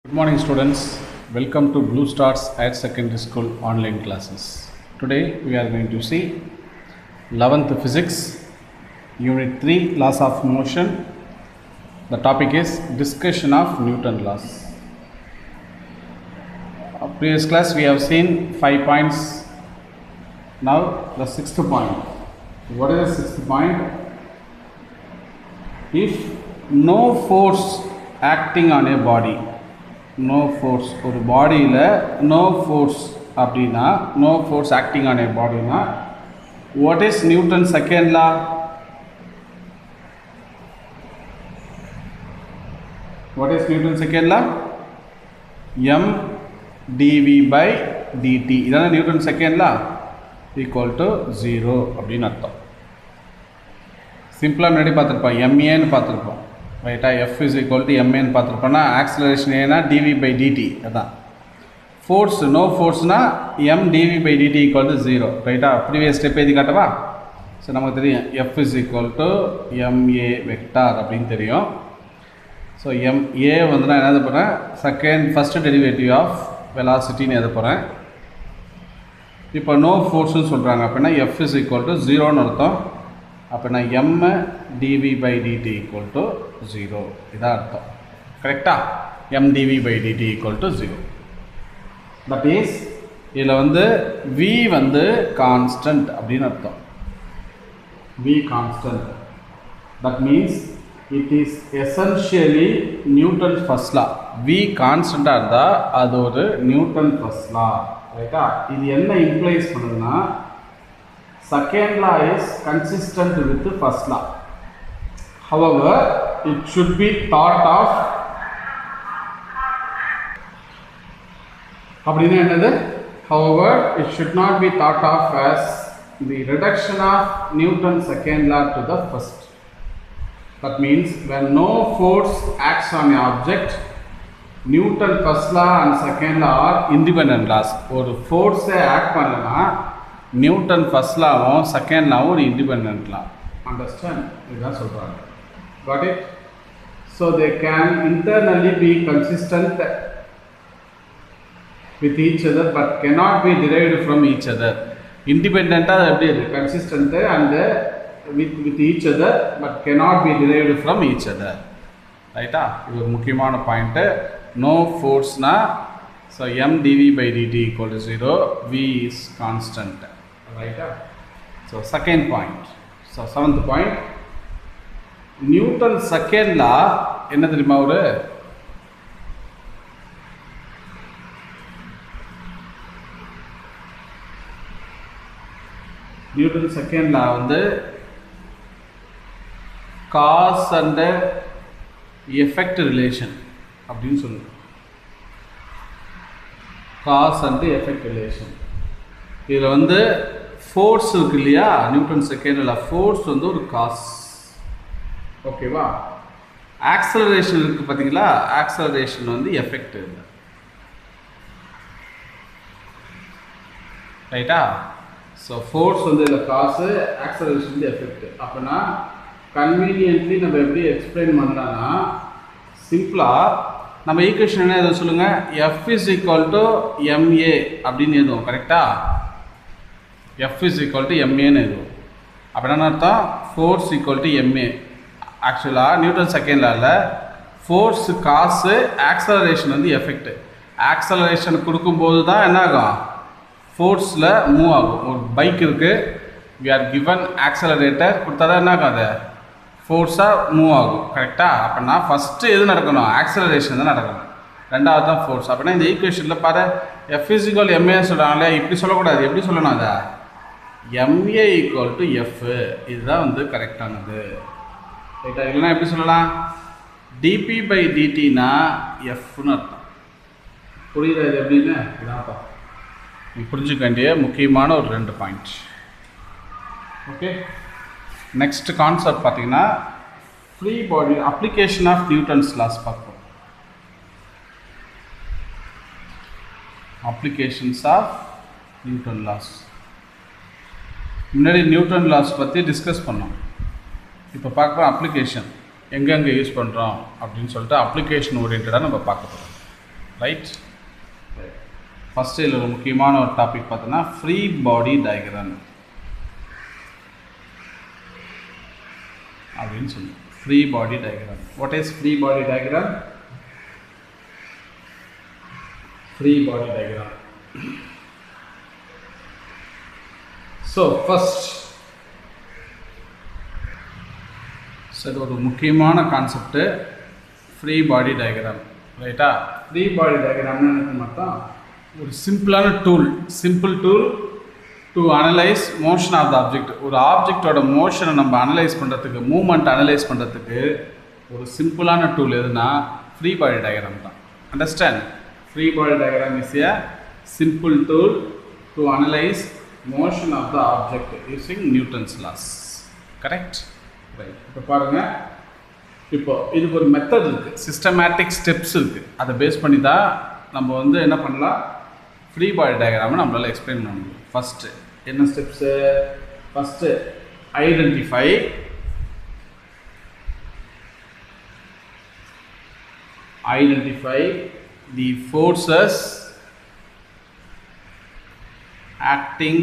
Good morning, students. Welcome to Blue Stars at Secondary School online classes. Today we are going to see 11th Physics, Unit 3 Laws of Motion. The topic is Discussion of Newton Laws. Uh, previous class we have seen 5 points. Now the sixth point. What is the sixth point? If no force acting on a body no force ஒரு பாடியில் no force அப்படின்னா no force acting on a பாடினா what is Newton second law what is Newton second law M dv by dt இதான Newton second law equal to zero அப்படின்னு அர்த்தம் சிம்பிளாக முன்னாடி பார்த்துருப்போம் எம்ஏன்னு பார்த்துருப்போம் ரைட்டா எஃப் இஸ் ஈக்குவல் டு எம்ஏன்னு பார்த்துருப்போம்னா ஆக்சலரேஷன் ஏன்னா டிவி பை டிடி அதான் ஃபோர்ஸ் நோ ஃபோர்ஸ்னா M dv by dt equal to zero ரைட்டா ப்ரீவியஸ் ஸ்டெப் எழுதி காட்டவா ஸோ நமக்கு தெரியும் F is equal to MA vector அப்படின்னு தெரியும் ஸோ எம் ஏ வந்து நான் என்ன எழுத போகிறேன் செகண்ட் ஃபஸ்ட்டு டெரிவேட்டிவ் ஆஃப் வெலாசிட்டின்னு எழுத போகிறேன் இப்போ நோ ஃபோர்ஸ்னு சொல்கிறாங்க அப்படின்னா எஃப் இஸ் ஈக்குவல் டு ஜீரோன்னு அர்த்தம் அப்படின்னா M dv by dt equal to zero இதான் அர்த்தம் கரெக்டா M dv by dt equal to zero that is இதில் வந்து வி வந்து கான்ஸ்டன்ட் அப்படின்னு அர்த்தம் V constant that means it is essentially Newton first law V கான்ஸ்டண்ட்டாக இருந்தால் அது ஒரு நியூட்டன் ஃபர்ஸ்ட் லா ரைட்டா இது என்ன இம்ப்ளைஸ் பண்ணுதுன்னா second law is consistent with the first law. However, it should be thought of அப்படின்னா என்னது however it should not be thought of as the reduction of Newton's second law to the first that means when no force acts on an object Newton first law and second law are independent laws ஒரு ஃபோர்ஸை act பண்ணலன்னா Newton first லாவும் second லாவும் ஒரு independent law understand இதுதான் சொல்கிறாங்க got it so they can internally be consistent with each other but cannot be derived from each other இண்டிபெண்ட்டாக எப்படி இருக்குது consistent and with with each other but cannot be derived from each other ரைட்டா இது ஒரு முக்கியமான point no ஃபோர்ஸ்னா so M dv by dt equal to zero V is constant ரைட்டா so second point so seventh point Newton second law என்ன தெரியுமா ஒரு Newton second லா வந்து காஸ் அண்ட் எஃபெக்ட் ரிலேஷன் அப்படின்னு சொல்லுங்க காஸ் அண்ட் எஃபெக்ட் ரிலேஷன் இதில் வந்து ஃபோர்ஸ் இருக்கு இல்லையா நியூட்டன் செகண்டில் ஃபோர்ஸ் வந்து ஒரு காஸ் ஓகேவா ஆக்சலரேஷன் இருக்குது பார்த்தீங்களா ஆக்சலரேஷன் வந்து எஃபெக்ட் இல்லை ரைட்டா ஸோ ஃபோர்ஸ் வந்து இதில் காசு ஆக்சலரேஷன் வந்து எஃபெக்ட் அப்படின்னா கன்வீனியன்ட்லி நம்ம எப்படி எக்ஸ்பிளைன் பண்ணலாம்னா சிம்பிளாக நம்ம ஈக்குவேஷன் என்ன எதுவும் சொல்லுங்கள் F is equal to M A அப்படின்னு எழுதுவோம் கரெக்டாக எஃப் இஸ் ஈக்குவல் டு எம்ஏன்னு எழுதுவோம் அப்படின்னா அர்த்தம் ஃபோர்ஸ் ஈக்குவல் டு எம்ஏ ஆக்சுவலாக நியூட்டன் செகண்ட் லாவில் ஃபோர்ஸ் காசு ஆக்சலரேஷன் வந்து எஃபெக்ட் ஆக்சலரேஷன் கொடுக்கும்போது தான் என்ன ஆகும் ஃபோர்ஸில் மூவ் ஆகும் ஒரு பைக் இருக்குது வி ஆர் கிவன் ஆக்சலரேட்டர் கொடுத்தா தான் என்ன ஆகும் அது ஃபோர்ஸாக மூவ் ஆகும் கரெக்டாக அப்படின்னா ஃபஸ்ட்டு எது நடக்கணும் ஆக்சலரேஷன் தான் நடக்கணும் ரெண்டாவது தான் ஃபோர்ஸ் அப்படின்னா இந்த ஈக்குவேஷனில் பாரு எஃப் இஸ்இக்குவல் எம்ஏ சொல்கிறாங்களே இப்படி சொல்லக்கூடாது எப்படி சொல்லணும் அதை எம்ஏ ஈக்குவல் டு எஃப் இதுதான் வந்து கரெக்டானது ரைட்டா இல்லைன்னா எப்படி சொல்லலாம் டிபி பை டிடினா எஃப்னு அர்த்தம் புரியுதா இது எப்படின்னு இதான்ப்பா நீ புரிஞ்சுக்க வேண்டிய முக்கியமான ஒரு ரெண்டு பாயிண்ட் ஓகே நெக்ஸ்ட் கான்செப்ட் பார்த்தீங்கன்னா free body application of Newton's laws பார்ப்போம் அப்ளிகேஷன்ஸ் ஆஃப் நியூட்டன் லாஸ் முன்னாடி நியூட்டன் லாஸ் பற்றி டிஸ்கஸ் பண்ணோம் இப்போ பார்க்குறோம் அப்ளிகேஷன் எங்கெங்கே யூஸ் பண்ணுறோம் அப்படின்னு சொல்லிட்டு அப்ளிகேஷன் ஓரியன்டாக நம்ம பார்க்க போகிறோம் ரைட் ஃபஸ்ட்டு இதில் ஒரு முக்கியமான ஒரு டாபிக் பார்த்தோன்னா ஃப்ரீ பாடி டயக்ராம் அப்படின்னு சொல்லி free body diagram what is free body diagram free body diagram so first so இது ஒரு முக்கியமான கான்செப்ட்டு ஃப்ரீ பாடி டயக்ராம் ரைட்டா ஃப்ரீ பாடி டயக்ராம்னு எனக்கு மட்டும் ஒரு சிம்பிளான tool simple tool to analyse motion of the object ஒரு ஆப்ஜெக்டோட மோஷனை நம்ம அனலைஸ் பண்ணுறதுக்கு மூமெண்ட் அனலைஸ் பண்ணுறதுக்கு ஒரு சிம்பிளான டூல் எதுனா ஃப்ரீ பாடி டயக்ராம் தான் understand free body diagram is a simple tool to analyse motion of the object using Newton's laws correct right இப்போ பாருங்கள் இப்போ இதுக்கு ஒரு மெத்தட் இருக்குது சிஸ்டமேட்டிக் ஸ்டெப்ஸ் இருக்குது அதை பேஸ் பண்ணி தான் நம்ம வந்து என்ன பண்ணலாம் ஃப்ரீ பாடி டயக்ராமை நம்மளால் எக்ஸ்பிளைன் பண்ண முடியும் ஃபஸ்ட்டு என்ன steps first identify identify the forces acting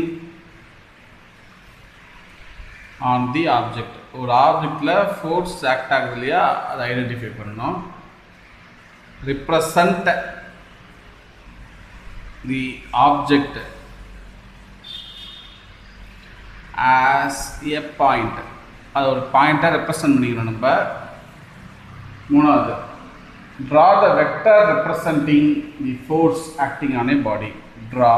on the object ஒரு ஆப்ஜெக்டில் ஃபோர்ஸ் ஆக்ட் ஆகுது இல்லையா அதை ஐடென்டிஃபை பண்ணணும் represent the object as a point அது ஒரு பாயிண்ட்டாக ரெப்ரசன்ட் பண்ணிக்கணும் நம்ம மூணாவது draw the vector representing the force acting on a body draw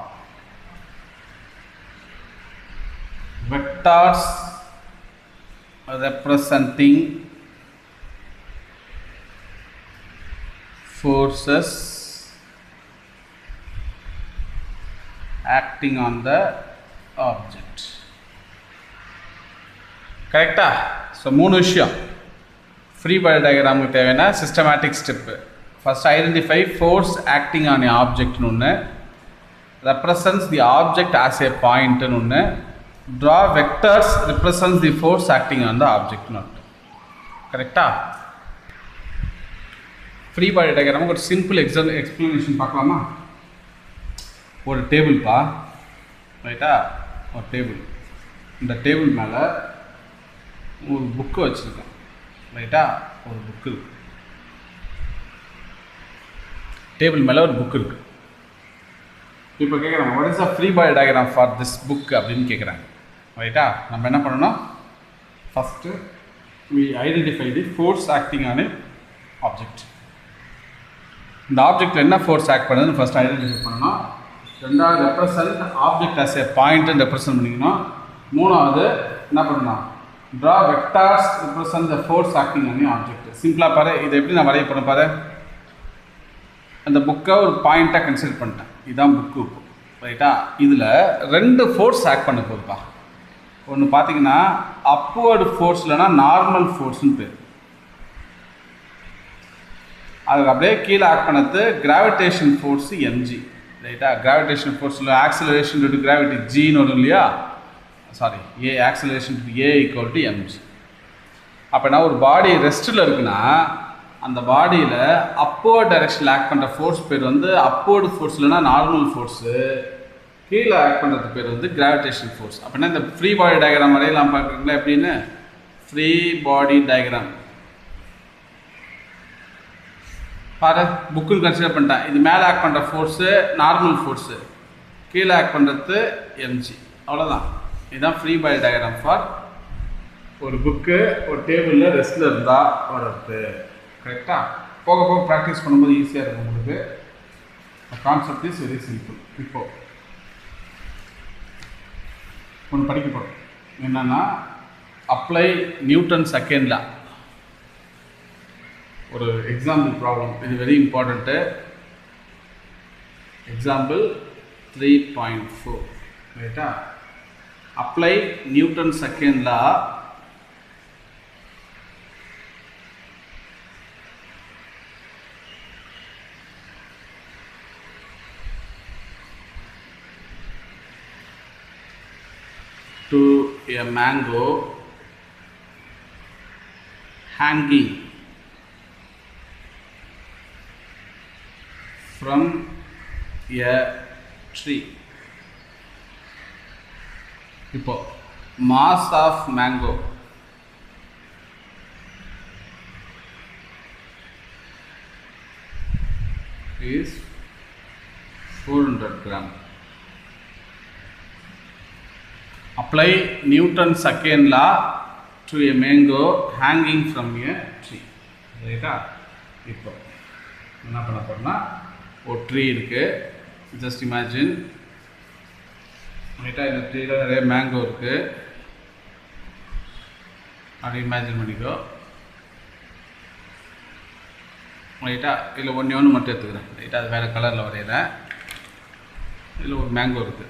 vectors representing forces acting on the object கரெக்டா ஸோ மூணு விஷயம் ஃப்ரீ பாடி டயக்ராமுக்கு தேவையான systematic step first identify force acting on ஏ ஆப்ஜெக்ட்னு ஒன்று represents the object as a பாயிண்ட்னு ஒன்று draw vectors represents the force acting on the object not கரெக்டா free body டயக்ராமுக்கு ஒரு சிம்பிள் எக்ஸாம் எக்ஸ்ப்ளனேஷன் பார்க்கலாமா ஒரு டேபிள்ப்பா ரைட்டா ஒரு டேபிள் இந்த டேபிள் மேலே ஒரு புக்கு வச்சுருக்கேன் ரைட்டா ஒரு புக்கு இருக்கு டேபிள் மேலே ஒரு புக் இருக்குது இப்போ கேட்குறாங்க what is a free body diagram for this book அப்படின்னு கேட்குறாங்க ரைட்டா நம்ம என்ன பண்ணணும் first we identify the force acting on object இந்த ஆப்ஜெக்டில் என்ன ஃபோர்ஸ் ஆக்ட் பண்ணுதுன்னு ஃபஸ்ட் ஐடென்டிஃபை பண்ணணும் ரெண்டாவது ரெப்ரசன்ட் ஆப்ஜெக்ட் அஸ் ஏ பாயிண்ட்னு ரெப்ரசன்ட் பண்ணிக்கணும் மூணாவது என்ன பண்ணணும் draw vectors represent the force acting on object சிம்பிளாக பாரு இதை எப்படி நான் வரைய போகிறேன் பாரு அந்த புக்கை ஒரு பாயிண்ட்டாக கன்சிடர் பண்ணிட்டேன் இதுதான் புக்கு ரைட்டா இதில் ரெண்டு ஃபோர்ஸ் ஆக்ட் பண்ண போகுதுப்பா ஒன்று பார்த்தீங்கன்னா அப்வர்டு ஃபோர்ஸ் இல்லைனா நார்மல் ஃபோர்ஸ்னு பேர் அதுக்கு அப்படியே கீழே ஆக்ட் பண்ணது கிராவிடேஷன் ஃபோர்ஸ் எம்ஜி ரைட்டா கிராவிடேஷன் ஃபோர்ஸில் ஆக்சிலரேஷன் டு கிராவிட்டி ஜின்னு வரும் இல்லையா sorry a acceleration to a equal to mg அப்போனா ஒரு பாடி ரெஸ்ட்டில் இருக்குன்னா அந்த பாடியில் அப்போர்ட் டைரக்ஷனில் ஆக்ட் பண்ணுற ஃபோர்ஸ் பேர் வந்து அப்போர்டு ஃபோர்ஸ் இல்லைனா நார்மல் ஃபோர்ஸு கீழே ஆக்ட் பண்ணுறது பேர் வந்து கிராவிடேஷன் ஃபோர்ஸ் அப்படின்னா இந்த ஃப்ரீ பாடி டயக்ராம் வரையலாம் பார்க்குறீங்களா எப்படின்னு ஃப்ரீ பாடி டயக்ராம் பாரு புக்குன்னு கன்சிடர் பண்ணிட்டேன் இது மேலே ஆக்ட் பண்ணுற ஃபோர்ஸு நார்மல் ஃபோர்ஸு கீழே ஆக்ட் பண்ணுறது எம்ஜி அவ்வளோதான் இதுதான் ஃப்ரீ பாடி டயக்ராம் ஃபார் ஒரு புக்கு ஒரு டேபிளில் ரெஸ்ட்டில் இருந்தால் வர்றது கரெக்டாக போக போக ப்ராக்டிஸ் பண்ணும்போது ஈஸியாக இருக்கும் உங்களுக்கு கான்செப்ட் இஸ் வெரி சிம்பிள் இப்போ ஒன்று படிக்க போகிறோம் என்னென்னா அப்ளை நியூட்டன் செகண்ட் லா ஒரு எக்ஸாம்பிள் ப்ராப்ளம் இது very important example three point four ரைட்டா apply Newton second law to a mango hanging from a tree இப்போ mass of mango is 400 gram apply newton's second law to a mango hanging from a tree ரைட்டா இப்போ என்ன பண்ண போறோம்னா ஒரு tree இருக்கு just imagine ரைட்டா இந்த ட்ரீல நிறைய மேங்கோ இருக்கு அப்படி இமேஜின் பண்ணிக்கோ ரைட்டா இதில் ஒன்றே ஒன்று மட்டும் எடுத்துக்கிறேன் ரைட்டா அது வேறு கலரில் வரைகிறேன் இதில் ஒரு மேங்கோ இருக்குது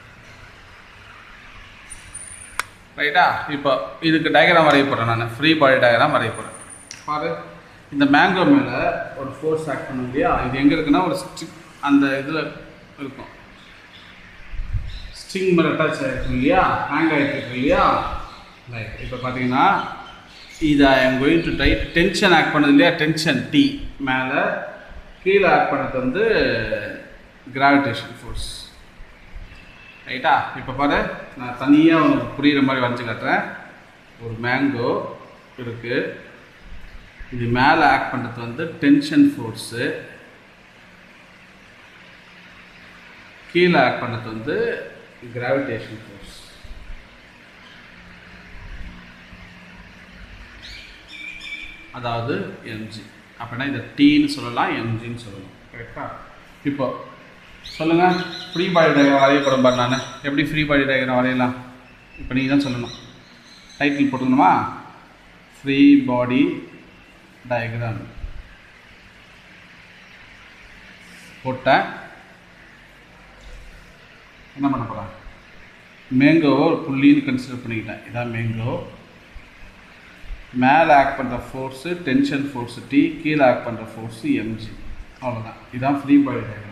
ரைட்டா இப்போ இதுக்கு டயக்ராம் வரைய போகிறேன் நான் ஃப்ரீ பாடி டயக்ராம் வரைய போகிறேன் பாரு இந்த மேங்கோ மேலே ஒரு ஃபோர்ஸ் ஆக்ட் பண்ண இல்லையா இது எங்கே இருக்குன்னா ஒரு ஸ்டிக் அந்த இதில் இருக்கும் ஸ்ட்ரிங் மேலே அட்டாச் ஆகிருக்கு இல்லையா ஹேங் ஆகிருக்கு இல்லையா ரைட் இப்போ பார்த்தீங்கன்னா இதை I am going to try tension act பண்ணது இல்லையா டென்ஷன் டி மேலே கீழே ஆக்ட் பண்ணது வந்து கிராவிடேஷன் ஃபோர்ஸ் ரைட்டா இப்போ பாரு நான் தனியாக உனக்கு புரிகிற மாதிரி வரைஞ்சி காட்டுறேன் ஒரு மேங்கோ இருக்குது இது மேலே ஆக்ட் பண்ணுறது வந்து டென்ஷன் ஃபோர்ஸு கீழே ஆக்ட் பண்ணது வந்து கிராவிடேஷன் ஃபோர்ஸ் அதாவது எம்ஜி அப்படின்னா இதை டீன்னு சொல்லலாம் எம்ஜின்னு சொல்லலாம் கரெக்டாக இப்போ சொல்லுங்கள் ஃப்ரீ பாடி டயக்ராம் வரையப்படும் பாரு நான் எப்படி ஃப்ரீ பாடி டயக்ராம் வரையலாம் இப்போ நீங்கள் தான் சொல்லணும் டைட்டில் போட்டுக்கணுமா ஃப்ரீ பாடி டயக்ராம் போட்டேன் என்ன பண்ண போகிறேன் மேங்கோவை ஒரு புள்ளின்னு கன்சிடர் பண்ணிக்கிட்டேன் இதான் மேங்கோ மேலே ஆக்ட் பண்ணுற ஃபோர்ஸு டென்ஷன் ஃபோர்ஸு டி கீழே ஆக்ட் பண்ணுற ஃபோர்ஸு எம்ஜி அவ்வளோதான் இதுதான் ஃப்ரீ பாடி டயக்ராம்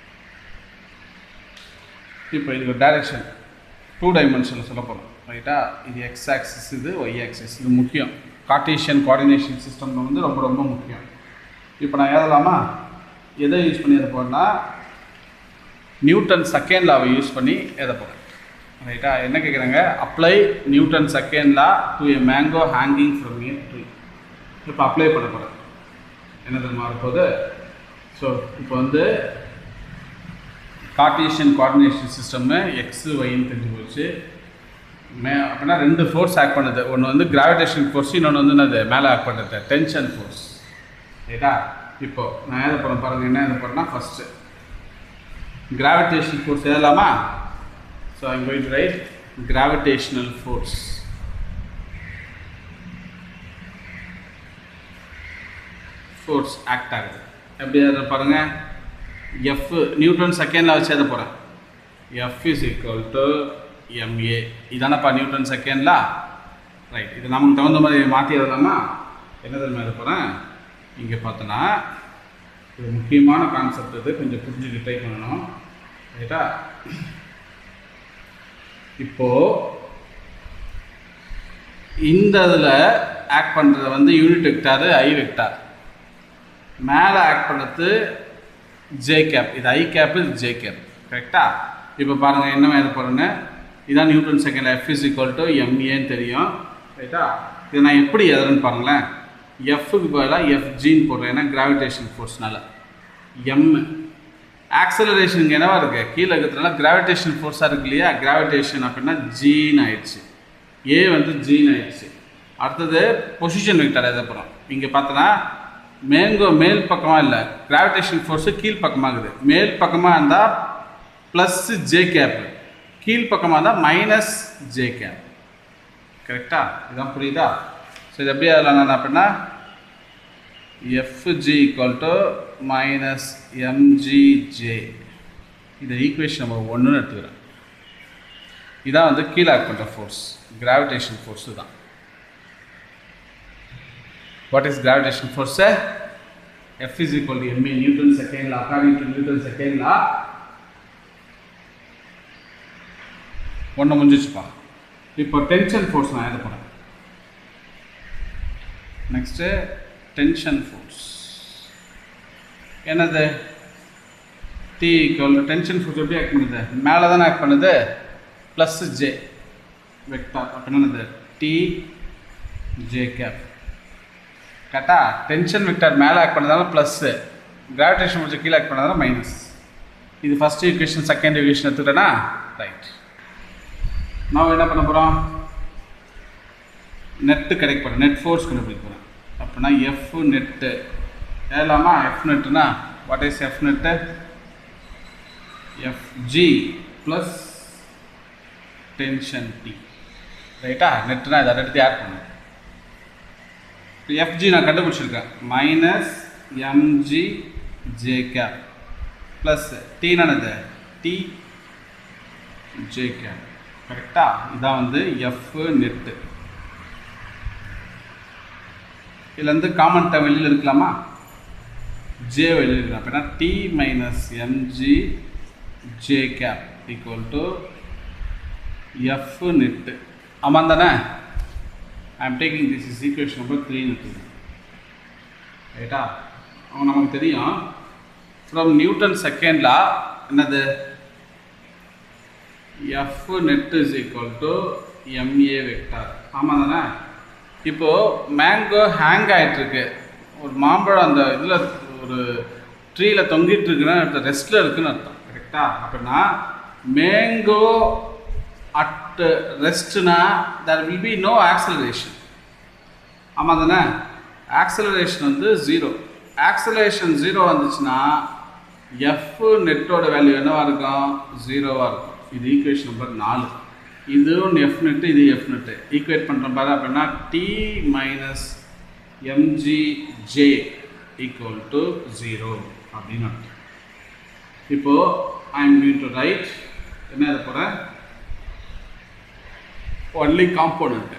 இப்போ இதுக்கு டைரெக்ஷன் டூ டைமென்ஷனில் சொல்ல போகிறோம் ரைட்டா இது எக்ஸ் ஆக்சிஸ் இது ஒய் ஆக்சிஸ் இது முக்கியம் கார்டீஷியன் கோஆர்டினேஷன் சிஸ்டம் வந்து ரொம்ப ரொம்ப முக்கியம் இப்போ நான் எழுதலாமா எதை யூஸ் பண்ணி எழுத போகிறேன்னா நியூட்டன் செகண்ட் லாவை யூஸ் பண்ணி எழுத போகிறேன் ரைட்டா என்ன கேட்குறாங்க apply Newton second law to a mango hanging from a tree இப்போ அப்ளை பண்ண போகிறேன் என்ன தெரியுமா இருப்போது ஸோ இப்போ வந்து கார்டீஷியன் கோஆர்டினேஷன் சிஸ்டம்மு எக்ஸு ஒய்ன்னு தெரிஞ்சு போச்சு மே அப்படின்னா ரெண்டு ஃபோர்ஸ் ஆக்ட் பண்ணுது ஒன்று வந்து கிராவிடேஷன் ஃபோர்ஸ் இன்னொன்று வந்து என்னது மேலே ஆக்ட் பண்ணுறது டென்ஷன் ஃபோர்ஸ் ரைட்டா இப்போ நான் எதை போகிறேன் பாருங்கள் என்ன எதை போகிறேன்னா ஃபஸ்ட்டு கிராவிடேஷன் ஃபோர்ஸ் எழுதலாமா so I'm going to write gravitational force force act ஆகுது எப்படி எழுத பாருங்கள் எஃப் நியூட்டன் செகண்டில் வச்சு எழுத போகிறேன் F is equal to ma இதானப்பா நியூட்டன் செகண்ட்ல ரைட் இது நமக்கு தகுந்த மாதிரி மாற்றி எழுதலாமா என்ன தெரியுமா எழுத போகிறேன் இங்கே பார்த்தோன்னா இது முக்கியமான கான்செப்ட் இது கொஞ்சம் புரிஞ்சுக்க ட்ரை பண்ணணும் ரைட்டா இப்போது இந்த இதில் ஆக்ட் பண்ணுறது வந்து யூனிட் வெக்டாரு ஐ வெக்டார் மேலே ஆக்ட் பண்ணுறது ஜே கேப் இது ஐ கேப் இது ஜே கேப் கரெக்டா இப்போ பாருங்கள் என்ன எழுத போகிறேன்னு இதான் Newton second F is equal to எம்ஏன்னு தெரியும் ரைட்டா இதை நான் எப்படி எழுதுறேன்னு பாருங்களேன் எஃப்க்கு பதிலாக எஃப்ஜின்னு போடுறேன் ஏன்னா கிராவிடேஷன் ஃபோர்ஸ்னால எம் ஆக்சலரேஷனுக்கு என்னவா இருக்குது கீழே இருக்கிறதுனால கிராவிடேஷன் ஃபோர்ஸாக இருக்கு இல்லையா கிராவிடேஷன் அப்படின்னா ஜீன் ஆயிடுச்சு ஏ வந்து ஜீன் ஆயிடுச்சு அடுத்தது பொசிஷன் வெக்டர் எழுத போகிறோம் இங்கே பார்த்தோன்னா மேங்கோ மேல் பக்கமாக இல்லை கிராவிடேஷன் ஃபோர்ஸு கீழ் பக்கமாகுது மேல் பக்கமாக இருந்தால் ப்ளஸ் ஜே கேப் கீழ் பக்கமாக இருந்தால் மைனஸ் ஜே கேப் கரெக்டா இதான் புரியுதா ஸோ இது எப்படி அதில் அப்படின்னா Fg equal to minus mgj இதை ஈக்குவேஷன் நம்பர் ஒன்றுன்னு எடுத்துக்கிறேன் இதான் வந்து கீழே ஆக்ட் பண்ணுற ஃபோர்ஸ் கிராவிடேஷன் ஃபோர்ஸு தான் what is gravitation force F is equal to ma Newton's second law according to Newton's second law ஒன்று முடிஞ்சிச்சுப்பா இப்போ டென்ஷன் ஃபோர்ஸ் நான் எழுத போகிறேன் நெக்ஸ்ட்டு டென்ஷன் ஃபோர்ஸ் என்னது டி ஈக்குவல் டென்ஷன் ஃபோர்ஸ் எப்படி ஆக்ட் பண்ணுது மேலே தானே ஆக்ட் பண்ணுது ப்ளஸ் ஜே வெக்டார் அப்போ என்னது டி ஜே கேப் கரெக்டா டென்ஷன் வெக்டார் மேலே ஆக்ட் பண்ணதால ப்ளஸ்ஸு கிராவிடேஷன் ஃபோர்ஸ் கீழே ஆக்ட் பண்ணதால மைனஸ் இது ஃபஸ்ட் ஈக்குவேஷன் செகண்ட் ஈக்குவேஷன் எடுத்துக்கிட்டேன்னா ரைட் நான் என்ன பண்ண போகிறோம் நெட்டு கிடைக்க போகிறேன் நெட் ஃபோர்ஸ் கண்டுபிடிக்க போகிறேன் அப்படின்னா எஃப் நெட்டு ஏலாமா எஃப் நெட்டுனா what is F net Fg plus tension T ரைட்டா நெட்டுனா இதை எடுத்து ஆட் பண்ணு இப்போ எஃப்ஜி நான் கண்டுபிடிச்சிருக்கேன் minus MG J cap plus டீனானது டி ஜே கேப் கரெக்டா இதான் வந்து எஃப் நெட்டு இதுலேருந்து காமன் டேர்ம் வெளியில் இருக்கலாமா ஜே வெளியில் இருக்கலாம் அப்படின்னா T minus MG J cap equal to F net ஆமாம் தானே I am taking this is equation number த்ரீன்னு இருக்குது ரைட்டா அவன் நமக்கு தெரியும் ஃப்ரம் நியூட்டன் செகண்ட் லா என்னது F net is equal to MA vector ஆமாம் தானே இப்போது மேங்கோ ஹேங் ஆகிட்டுருக்கு ஒரு மாம்பழம் அந்த இதில் ஒரு ட்ரீயில் தொங்கிட்டு இருக்குன்னா அடுத்த ரெஸ்ட்டில் இருக்குன்னு அர்த்தம் கரெக்டா அப்படின்னா மேங்கோ அட் ரெஸ்ட்னா there will be no acceleration ஆமாம் தானே ஆக்சலரேஷன் வந்து ஜீரோ ஆக்சலரேஷன் ஜீரோ வந்துச்சுன்னா எஃப் நெட்டோட வேல்யூ என்னவாக இருக்கும் ஜீரோவாக இருக்கும் இது ஈக்குவேஷன் நம்பர் நாலு இது ஒன்று எஃப் நெட்டு இது எஃப் நெட்டு ஈக்குவேட் பண்ணுற பாரு அப்படின்னா T minus MG j equal to zero அப்படின்னு அர்த்தம் இப்போது I am going to write என்ன எழுத போகிறேன் ஒன்லி காம்போனண்ட்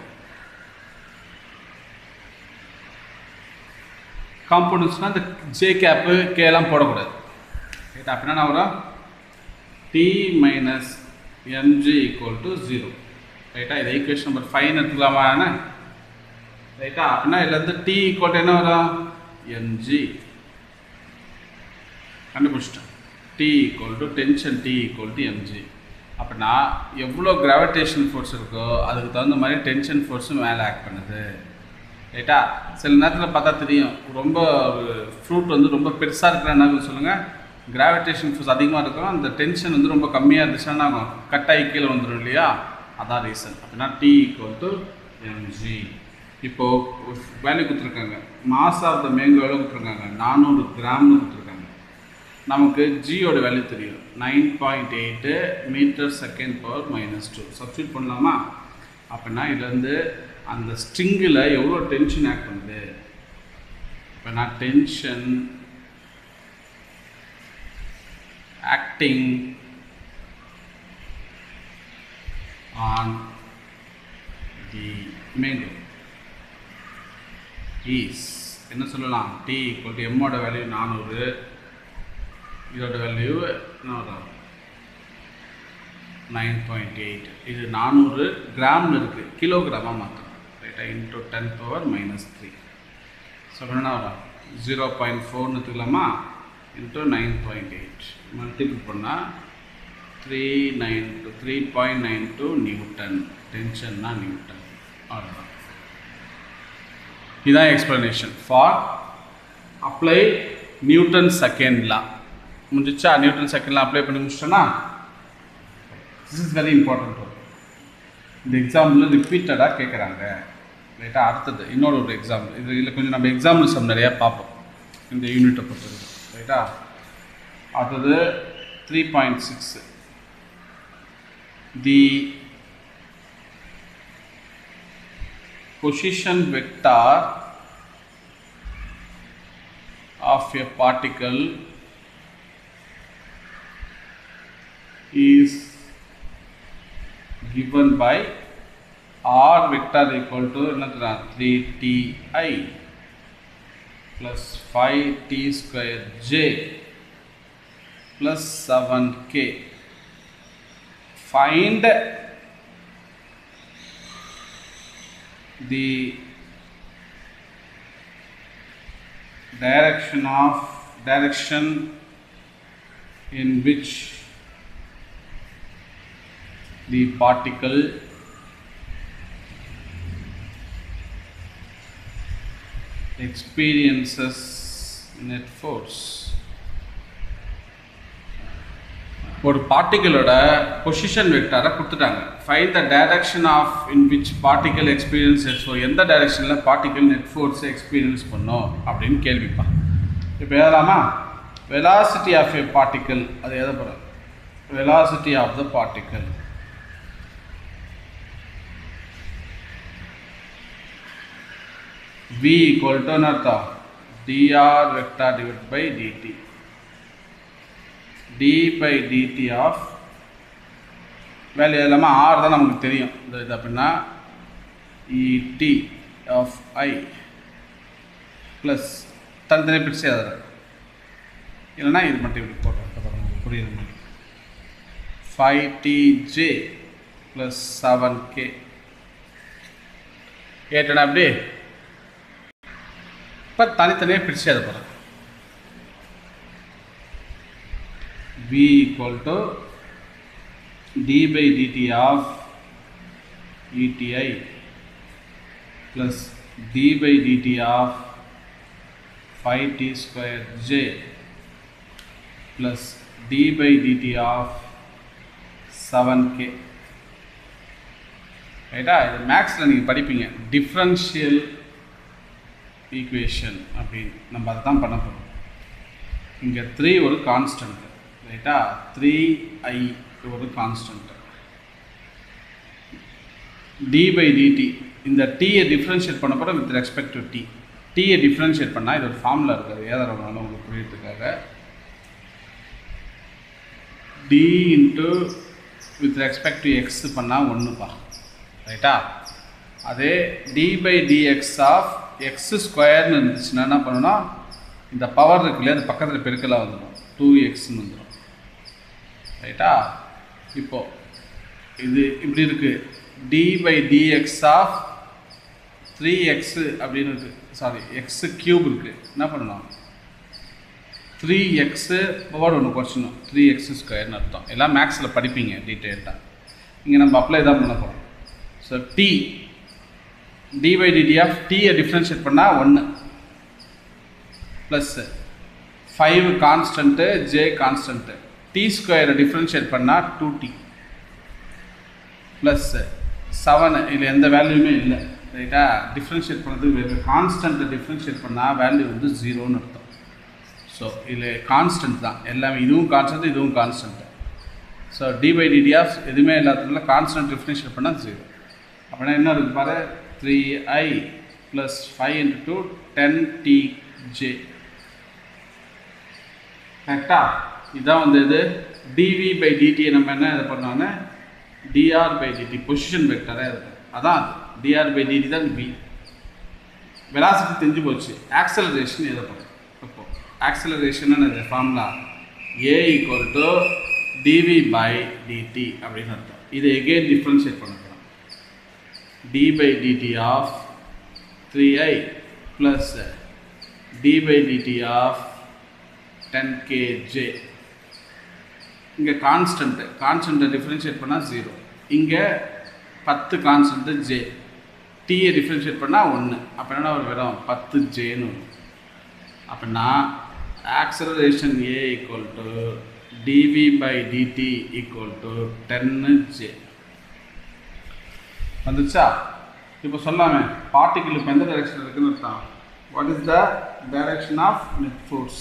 காம்போனன்ட்ஸ்னால் இந்த ஜே கேப்பு கேலாம் போடக்கூடாது ரைட் அப்படின்னா நான் வரும் T minus mg equal to zero ரைட்டா இது ஈக்குவேஷன் நம்பர் ஃபைவ் எடுத்துக்கலாமா என்ன ரைட்டா அப்படின்னா இதுலேருந்து டி ஈக்குவல் என்ன வரும் எம்ஜி கண்டுபிடிச்சிட்டேன் T equal to tension T equal to mg அப்படின்னா எவ்வளோ கிராவிடேஷன் ஃபோர்ஸ் இருக்கோ அதுக்கு தகுந்த மாதிரி டென்ஷன் ஃபோர்ஸும் மேலே ஆக்ட் பண்ணுது ரைட்டா சில நேரத்தில் பார்த்தா தெரியும் ரொம்ப ஒரு ஃப்ரூட் வந்து ரொம்ப பெருசாக இருக்கிற என்ன சொல்லுங்கள் கிராவிடேஷன் ஃபோர்ஸ் அதிகமாக இருக்கும் அந்த டென்ஷன் வந்து ரொம்ப கம்மியாக இருந்துச்சுன்னா ஆகும் கட் ஆகி கீழே வந்துடும் இல்லையா அதான் ரீசன் அப்படின்னா டி ஈக்குவல் டு எம்ஜி இப்போது வேல்யூ கொடுத்துருக்காங்க மாஸ் ஆஃப் த மேங்கோ எவ்வளோ கொடுத்துருக்காங்க நானூறு கிராம்னு கொடுத்துருக்காங்க நமக்கு ஜியோட வேல்யூ தெரியும் nine point eight metre second power minus two substitute பண்ணலாமா அப்படின்னா இதுலேருந்து அந்த ஸ்ட்ரிங்கில் எவ்வளோ டென்ஷன் ஆக்ட் பண்ணுது இப்போ நான் tension acting on the mango is என்ன சொல்லலாம் டி ஈக்குவல் டு எம்மோட வேல்யூ நானூறு இதோட வேல்யூ என்ன வரும் நைன் பாயிண்ட் எயிட் இது நானூறு கிராம்னு இருக்குது கிலோகிராமாக மாற்றணும் ரைட்டா into ten power minus three so என்ன வரும் ஜீரோ பாயிண்ட் ஃபோர்னு எடுத்துக்கலாமா into nine point eight multiple பண்ணால் three nine two three point nine two Newton டென்ஷன்னா நியூட்டன் அவ்வளோதான் இதுதான் explanation for apply Newton second law முடிஞ்சிச்சா நியூட்டன் செகண்ட் லா அப்ளை பண்ணி முடிச்சிட்டோன்னா this is very important work இந்த எக்ஸாம்பிள் ரிப்பீட்டடாக கேட்குறாங்க ரைட்டாக அடுத்தது இன்னொரு ஒரு எக்ஸாம்பிள் இது இதில் கொஞ்சம் நம்ம எக்ஸாம்பிள்ஸ் நிறையா பார்ப்போம் இந்த யூனிட்டை பொறுத்தவரைக்கும் ரைட்டா அடுத்தது three point six the position vector of a particle is given by r vector equal to என்னதுடா 3ti plus 5t square j plus 7k find the direction of direction in which the particle experiences net force ஒரு பார்ட்டிகளோட position வெக்டாரை கொடுத்துட்டாங்க find the direction of in which particle experience so எந்த டைரக்ஷனில் particle net ஃபோர்ஸை experience பண்ணும் அப்படின்னு கேள்விப்பா இப்போ எழுதலாமா வெலாசிட்டி ஆஃப் ஏ பார்ட்டிக்கல் அது எதை போகிறோம் velocity of the particle v equal to என்ன அர்த்தம் dr vector divided by dt d by dt of value இல்லாமல் r தான் நமக்கு தெரியும் இந்த இது அப்படின்னா et of i ப்ளஸ் தனித்தனி பிரிச்சு அதில் இல்லைன்னா இது மட்டும் இப்படி போட்டோம் பாருங்க புரியுது மாதிரி five tj plus seven k ஏட்டனா அப்படி இப்போ தனித்தனியாக பிரித்து அதை போகிறேன் v equal to d by dt of eti plus d by dt of 5t square j plus d by dt of 7k ரைட்டா இது மேக்ஸில் நீங்கள் படிப்பீங்க டிஃப்ரென்ஷியல் ஈக்குவேஷன் அப்படின்னு நம்ம அதை தான் பண்ண போகிறோம் இங்கே த்ரீ ஒரு கான்ஸ்டன்ட் ரைட்டா த்ரீ ஐ ஒரு கான்ஸ்டன்ட் டி பை டிடி இந்த டீயை டிஃப்ரென்ஷியேட் பண்ண போகிறோம் வித் ரெஸ்பெக்ட் டு டி டீயை டிஃப்ரென்ஷியேட் பண்ணால் இது ஒரு ஃபார்முலா இருக்குது ஏதாரம் உங்களுக்கு புரியறதுக்காக d into with respect to x பண்ணால் ஒன்றுப்பா ரைட்டா அதே d by dx of x ஸ்கொயர்னு இருந்துச்சுன்னா என்ன பண்ணணும்னா இந்த பவர் இருக்கு இல்லையா அது பக்கத்தில் பெருக்கலாக வந்துடும் டூ எக்ஸ்னு வந்துடும் ரைட்டா இப்போ இது இப்படி இருக்கு d by dx of three x அப்படின்னு இருக்கு சாரி எக்ஸு க்யூப் இருக்குது என்ன பண்ணணும் த்ரீ எக்ஸு பவர் ஒன்று குறைச்சணும் த்ரீ எக்ஸ் ஸ்கொயர்னு அர்த்தம் எல்லாம் மேக்ஸில் படிப்பீங்க டீட்டெயில்டாக இங்கே நம்ம அப்ளை தான் பண்ண போகிறோம் so d d by dt of டீயை டிஃப்ரென்ஷியேட் பண்ணால் ஒன்று plus five constant j constant t ஸ்கொயரை டிஃப்ரென்ஷியேட் பண்ணால் டூ டி ப்ளஸ்ஸு செவனு இதில் எந்த வேல்யூமே இல்லை ரைட்டா டிஃப்ரென்ஷியேட் பண்ணுறதுக்கு வேறு கான்ஸ்டன்ட்டை டிஃப்ரென்ஷியேட் பண்ணால் வேல்யூ வந்து ஜீரோன்னு அர்த்தம் ஸோ இதில் கான்ஸ்டன்ட் தான் எல்லாமே இதுவும் கான்ஸ்டன்ட் இதுவும் constant so d by dt of எதுவுமே இல்லாததுனால கான்ஸ்டன்ட் டிஃப்ரென்ஷியேட் பண்ணால் ஜீரோ அப்படின்னா என்ன இருக்குது பாரு த்ரீ ஐ plus five into two ten t j கரெக்டா இதுதான் வந்து இது டிவி பை டிடியை நம்ம என்ன இது பண்ணோன்னா டிஆர் பை டிடி பொசிஷன் வெக்டராக இருக்கு அதான் அது டிஆர் பை டிடி தான் பி வெலாசிட்டி தெரிஞ்சு போச்சு ஆக்சலரேஷன் எதை பண்ணும் இப்போ ஆக்சலரேஷன் இது formula a equal to dv by dt அப்படின்னு அர்த்தம் இதை எகெயின் டிஃப்ரென்ஷியேட் பண்ண போகிறோம் d by dt of three I plus d by dt of ten kj இங்கே கான்ஸ்டன்ட்டு கான்ஸ்டன்ட்டை டிஃப்ரென்ஷியேட் பண்ணால் ஜீரோ இங்கே பத்து கான்ஸ்டன்ட்டு ஜே டீயை டிஃப்ரென்ஷியேட் பண்ணால் ஒன்று அப்போ என்ன ஒரு வெறும் பத்து ஜேன்னு வரும் அப்படின்னா acceleration A equal to dv by dt equal to ten j வந்துச்சா இப்போ சொல்லாமே பார்ட்டிகிள் இப்போ எந்த டைரக்ஷன் இருக்குன்னு அர்த்தம் what is the direction of net force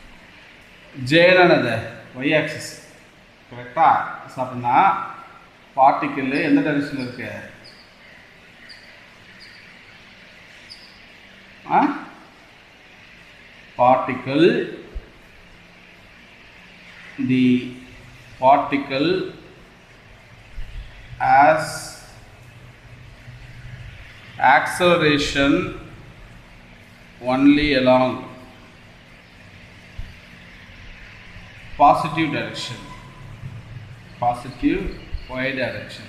ஜேனது ஒய் ஆக்சிஸ் கரெக்டா ஸோ அப்படின்னா பார்ட்டிக்கிள் எந்த டைரக்ஷனில் இருக்கு ஆ particle the particle as acceleration only along positive direction positive y direction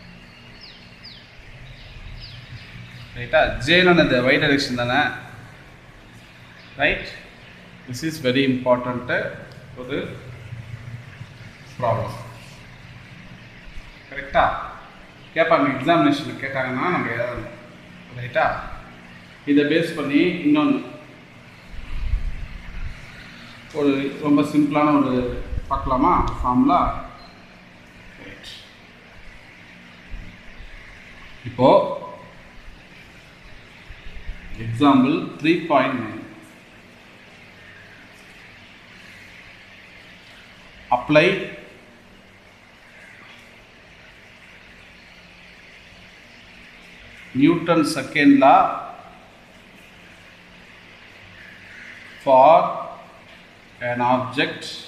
ரைட்டா ஜேனது y direction தானே right this is very important ஒரு ப்ராப்ளம் கரெக்டா கேட்பாங்க எக்ஸாமினேஷனில் கேட்டாங்கன்னா நம்ம எழுதணும் ரைட்டா இதை பேஸ் பண்ணி இன்னொன்று ஒரு ரொம்ப சிம்பிளான ஒரு பார்க்கலாமா ஃபார்முலா இப்போ example three point nine apply Newton's second law for an object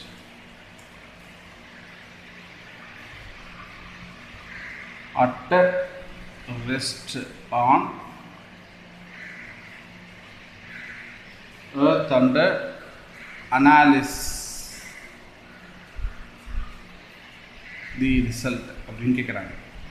at rest on earth under analysis the result அப்படின்னு கேட்குறாங்க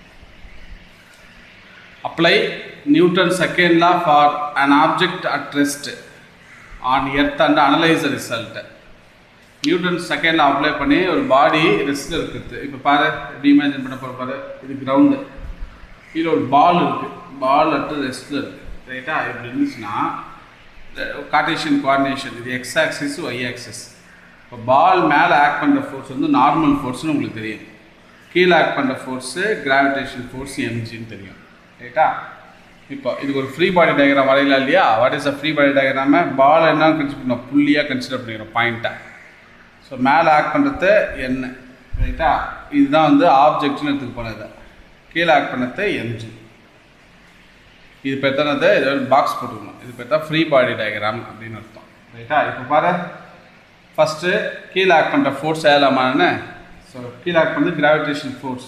apply Newton's second law for an object at rest on earth and analyze the result Newton second apply பண்ணி ஒரு பாடி ரெஸ்ட்டில் இருக்குது இப்போ பாரு எப்படி imagine பண்ண போகிற பாரு இது கிரவுண்டு கீழே ஒரு பால் இருக்குது பால் அட்டு ரெஸ்ட்டில் இருக்குது ரைட்டா இப்படி இருந்துச்சுன்னா கார்டேஷியன் கோஆர்டினேஷன் இது எக்ஸ் ஆக்சிஸ் ஒய் ஆக்சிஸ் இப்போ பால் மேலே ஆக்ட் பண்ணுற ஃபோர்ஸ் வந்து நார்மல் ஃபோர்ஸ்னு உங்களுக்கு தெரியும் கீழே ஆக்ட் பண்ணுற ஃபோர்ஸு கிராவிடேஷன் ஃபோர்ஸ் எம்ஜின்னு தெரியும் ரைட்டா இப்போ இதுக்கு ஒரு ஃப்ரீ பாடி டயக்ராம் வரையலாம் இல்லையா what is a free body diagram ball என்ன கன்சிடர் பண்ணோம் புள்ளியாக கன்சிடர் பண்ணிக்கிறோம் பாயிண்ட்டாக ஸோ மேலே ஆக்ட் பண்ணுறது என்ன ரைட்டா இதுதான் வந்து ஆப்ஜெக்ட்னு எடுத்துக்க போனது கீழே ஆக்ட் பண்ணது எம்ஜி இது பெத்தானது இது பாக்ஸ் போட்டுக்கணும் இது பெத்தா ஃப்ரீ பாடி டயக்ராம் அப்படின்னு அர்த்தம் ரைட்டா இப்போ பாரு ஃபஸ்ட்டு கீழே ஆக்ட் பண்ணுற ஃபோர்ஸ் ஏலாமான்னு ஸோ கீழே ஆக்ட் பண்ணுறது gravitation force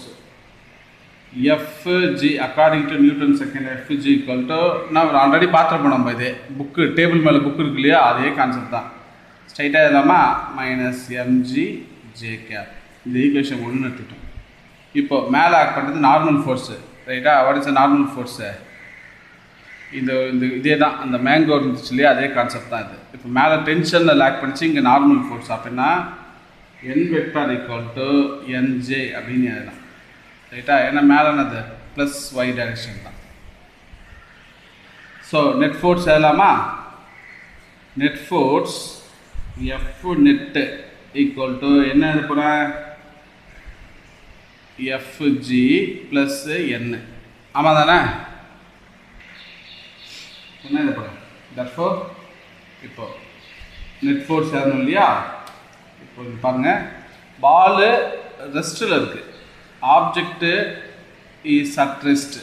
Fg according to Newton second Fg equal to நான் ஆல்ரெடி பார்த்துருப்போம் நம்ம இது புக்கு டேபிள் மேலே புக் இருக்கு இல்லையா அதே கான்செப்ட் தான் ஸ்ட்ரைட்டாக இல்லாமா மைனஸ் எம்ஜி ஜே கேப் இந்த ஈக்குவேஷன் ஒன்று எடுத்துட்டோம் இப்போ மேலே ஆக்ட் பண்ணுறது நார்மல் ஃபோர்ஸு ரைட்டா வாட் இஸ் நார்மல் ஃபோர்ஸு இந்த இந்த இதே தான் அந்த மேங்கோ இருந்துச்சு இல்லையா அதே கான்செப்ட் தான் இது இப்போ மேலே டென்ஷனில் லேக் பண்ணிச்சு இங்கே நார்மல் ஃபோர்ஸ் அப்படின்னா N vector equal to nj அப்படின்னு எழுதலாம் ரைட்டா ஏன்னா மேலே என்னது ப்ளஸ் ஒய் டைரக்ஷன் தான் ஸோ நெட் ஃபோர்ஸ் எழுதலாமா net force F net equal to என்ன எழுத போகிறேன் எஃப்ஜி ப்ளஸ் என் ஆமாம் தானே என்ன எழுத போகிறேன் தர்ஃபோர் இப்போ நெட் ஃபோர்ஸ் எழுதணும் இல்லையா இப்போ இங்க பாருங்க பாலு ரெஸ்ட்டில் இருக்குது object is at rest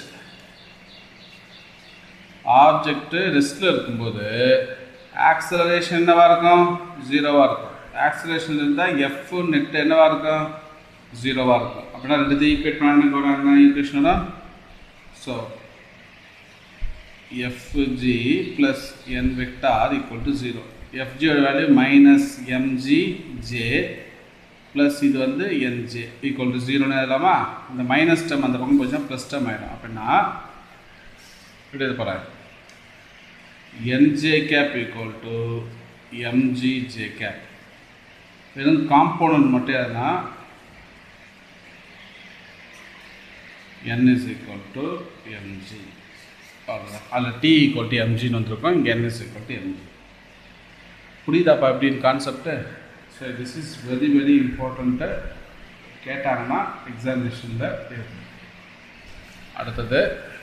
object ரெஸ்ட்டில் இருக்கும்போது ஆக்சலரேஷன் என்னவா இருக்கும் ஜீரோவாக இருக்கும் ஆக்சலரேஷன் இருந்தால் எஃப் நெட் என்னவா இருக்கும் ஜீரோவாக இருக்கும் அப்படின்னா ரெண்டு ஈக்குவேட் பண்ண வராங்க ஈக்குவேஷனோட so F G plus N vector equal to zero எஃப்ஜியோட value minus MG J plus இது வந்து என்ஜே ஈக்குவல் டு ஜீரோன்னு எழுதலாமா இந்த மைனஸ் டம் அந்த பக்கம் போச்சுன்னா ப்ளஸ் டம் ஆகிடும் அப்படின்னா இப்படி இது போகிறேன் N J cap equal to M G J cap வெறும் காம்போனன்ட் மட்டும் எதுனா N is equal to M G அவ்வளோதான் அதில் டி ஈக்குவல் டு எம்ஜின்னு வந்திருக்கோம் இங்கே N is equal to M G புரியுதாப்பா எப்படின்னு concept so this is very very important கேட்டாங்கன்னா எக்ஸாமினேஷனில் இருக்கும் அடுத்தது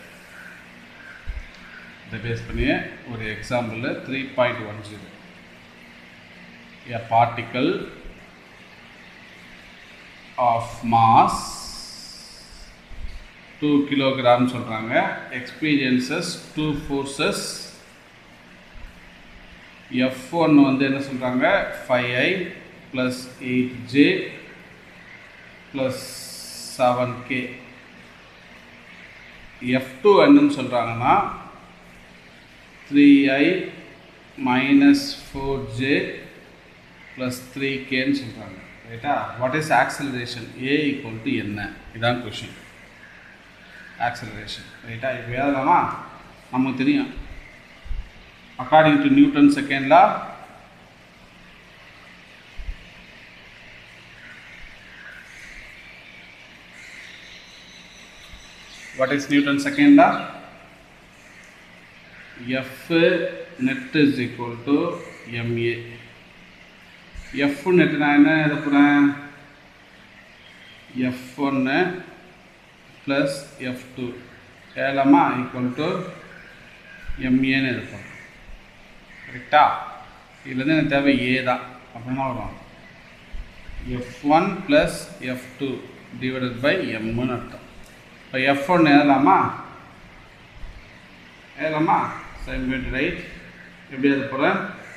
இதை பேஸ் பண்ணி ஒரு example three point one zero a particle of mass two kilogram சொல்கிறாங்க experiences two forces F one வந்து என்ன சொல்கிறாங்க five I plus eight J plus seven K F two என்னன்னு சொல்கிறாங்கன்னா three I minus four J plus three கேன்னு சொல்கிறாங்க ரைட்டா what is acceleration A equal to என்ன இதான் கொஷின் ஆக்சலரேஷன் ரைட்டா இப்போ எழுதலாமா நமக்கு தெரியும் according to Newton's second law what is Newton செகண்டா F net is equal to M A F net நான் என்ன எழுத போகிறேன் எஃப் ஒன்று ப்ளஸ் எஃப் டூ ஏழாமா ஈக்குவல் டு எம்ஏன்னு இருக்கும் கரெக்டா இதுலேருந்து எனக்கு தேவை ஏ தான் அப்படின்னா வரும் F one plus F two divided by எம்முன்னு அர்த்தம் இப்போ எஃப் ஒன் எழுதலாமா எழுதலாமா சைன் கோயிங் ரைட் எப்படி எழுத போகிறேன்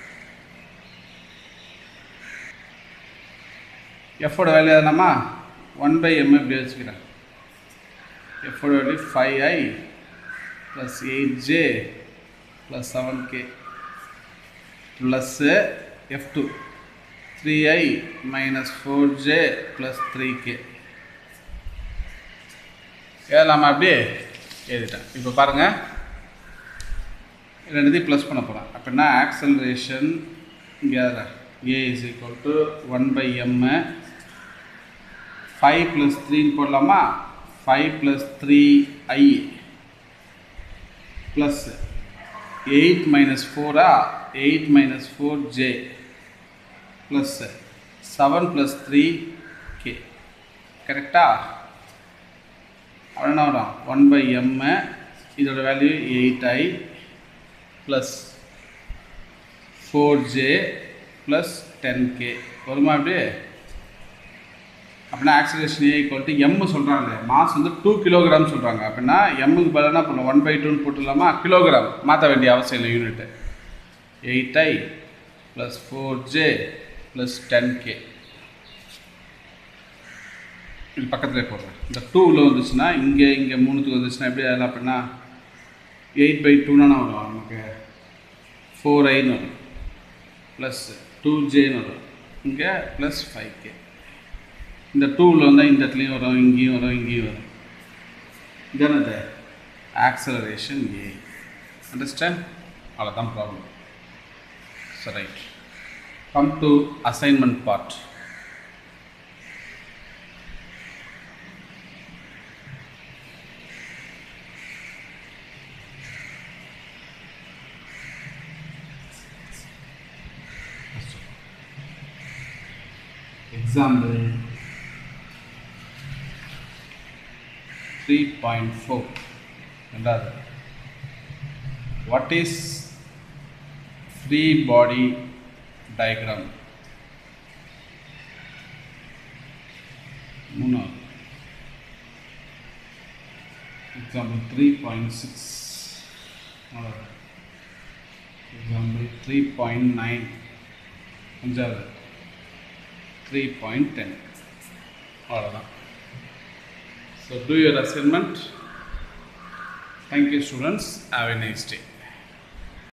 எஃபோட வேல்யூ எழுதலாமா ஒன் பை எம் எப்படி வச்சுக்கிறேன் எஃபோட value five I plus eight J plus seven K plus F two three I minus four J plus three K எழுதலாமா அப்படியே எழுதிட்டேன் இப்போ பாருங்கள் ரெண்டுத்தையும் ப்ளஸ் பண்ண போகிறேன் அப்படின்னா ஆக்சலரேஷன் இங்கே A is equal to one by M five plus த்ரீன்னு போடலாமா ஃபைவ் ப்ளஸ் த்ரீ ஐ ப்ளஸ் எயிட் மைனஸ் ஃபோரா eight minus four J plus seven plus three K கரெக்டா அவ்வளோ என்ன வரும் ஒன் பை எம்மு இதோட value eight I plus four J plus ten K வருமா அப்படியே அப்படின்னா acceleration A equal to M சொல்கிறாங்க மாஸ் வந்து டூ கிலோகிராம் சொல்கிறாங்க அப்படின்னா எம்முக்கு பதிலாக என்ன பண்ணுவோம் ஒன் பை டூன்னு போட்டுடலாமா கிலோகிராம் மாற்ற வேண்டிய அவசியம் இல்லை unit eight I plus four J plus ten K இது பக்கத்தில் போடுறேன் இந்த டூவில் வந்துச்சுன்னா இங்கே இங்கே மூணுத்துக்கு வந்துச்சுன்னா எப்படி அதெல்லாம் அப்படின்னா எயிட் பை டூனா வரும் நமக்கு ஃபோர் ஐன்னு வரும் ப்ளஸ் டூ ஜேன்னு வரும் இங்கே ப்ளஸ் ஃபைவ் கே இந்த டூவில் வந்தால் இந்த இடத்துலையும் வரும் இங்கேயும் வரும் இங்கேயும் வரும் இதானே இது ஆக்சலரேஷன் ஏ அண்டர்ஸ்டாண்ட் அவ்வளோதான் ப்ராப்ளம் சரி right come to assignment part example 3.4 ரெண்டாவது what is free body diagram மூணாவது example 3.6 நாலாவது example 3.9 அஞ்சாவது த்ரீ பாயிண்ட் டென் அவ்வளோதான் so do your assignment thank you students have a nice day